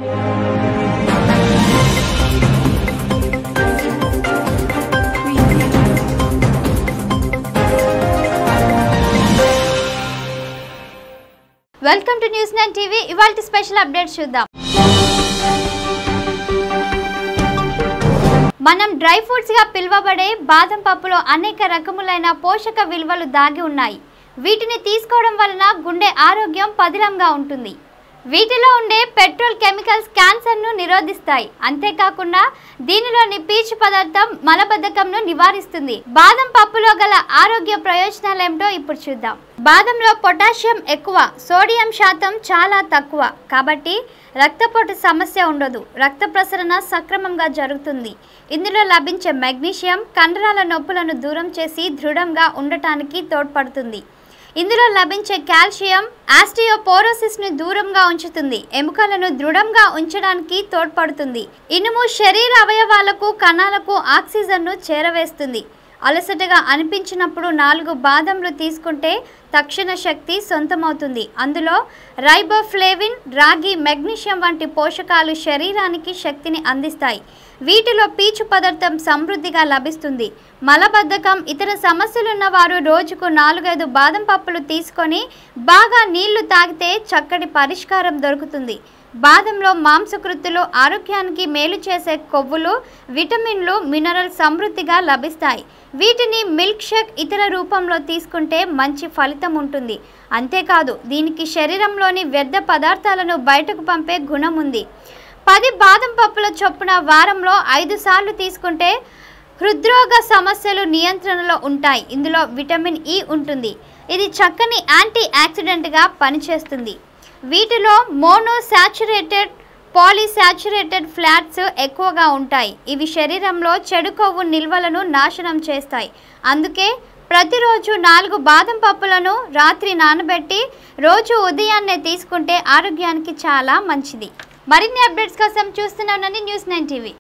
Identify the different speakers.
Speaker 1: welcome to news nine TV ఇవాళ special update చూద్దాం మనం డ్రై ఫ్రూట్స్ గా పిలువబడే బాదం పప్పులో అనేక రకములైన పోషక విలువలు దాగి ఉన్నాయి వీటిని తీసుకోవడం వలన గుండె ఆరోగ్యం పదిలంగా ఉంటుంది వీటిలో ఉండే పెట్రోల్ కెమికల్స్ క్యాన్సర్ను నిరోధిస్తాయి అంతేకాకుండా దీనిలోని పీచు పదార్థం మలబద్ధకంను నివారిస్తుంది బాదం పప్పులో గల ఆరోగ్య ప్రయోజనాలు ఏమిటో ఇప్పుడు చూద్దాం బాదంలో పొటాషియం ఎక్కువ సోడియం శాతం చాలా తక్కువ కాబట్టి రక్తపోటు సమస్య ఉండదు రక్త ప్రసరణ సక్రమంగా జరుగుతుంది ఇందులో లభించే మెగ్నీషియం కండరాల నొప్పులను దూరం చేసి దృఢంగా ఉండటానికి తోడ్పడుతుంది ఇందులో లభించే కాల్షియం ఆస్టియోపోరోసిస్ ను దూరంగా ఉంచుతుంది ఎముకలను దృఢంగా ఉంచడానికి తోడ్పడుతుంది ఇనుము శరీర అవయవాలకు కణాలకు ఆక్సిజన్ ను చేరవేస్తుంది అలసటగా అనిపించినప్పుడు నాలుగు బాదంలు తీసుకుంటే తక్షణ శక్తి సొంతమవుతుంది అందులో రైబోఫ్లేవిన్ రాగి మెగ్నీషియం వంటి పోషకాలు శరీరానికి శక్తిని అందిస్తాయి వీటిలో పీచు పదార్థం సమృద్ధిగా లభిస్తుంది మలబద్ధకం ఇతర సమస్యలున్న వారు రోజుకు నాలుగైదు బాదం పప్పులు తీసుకొని బాగా నీళ్లు తాగితే చక్కటి పరిష్కారం దొరుకుతుంది బాదంలో మాంసకృతులు ఆరోగ్యానికి మేలు చేసే కొవ్వులు విటమిన్లు మినరల్ సమృద్ధిగా లభిస్తాయి వీటిని మిల్క్ షేక్ ఇతర రూపంలో తీసుకుంటే మంచి ఫలితం ఉంటుంది అంతేకాదు దీనికి శరీరంలోని వ్యర్థ పదార్థాలను బయటకు పంపే గుణం ఉంది పది బాదం పప్పుల చొప్పున వారంలో ఐదు సార్లు తీసుకుంటే హృద్రోగ సమస్యలు నియంత్రణలో ఉంటాయి ఇందులో విటమిన్ ఇ ఉంటుంది ఇది చక్కని యాంటీ ఆక్సిడెంట్గా పనిచేస్తుంది వీటిలో మోనోసాచురేటెడ్ పాలీసాచురేటెడ్ ఫ్లాట్స్ ఎక్కువగా ఉంటాయి ఇవి శరీరంలో చెడు కొవ్వు నిల్వలను నాశనం చేస్తాయి అందుకే ప్రతిరోజు నాలుగు బాదం పప్పులను రాత్రి నానబెట్టి రోజు ఉదయాన్నే తీసుకుంటే ఆరోగ్యానికి చాలా మంచిది మరిన్ని అప్డేట్స్ కోసం చూస్తున్నానని న్యూస్ నైన్ టీవీ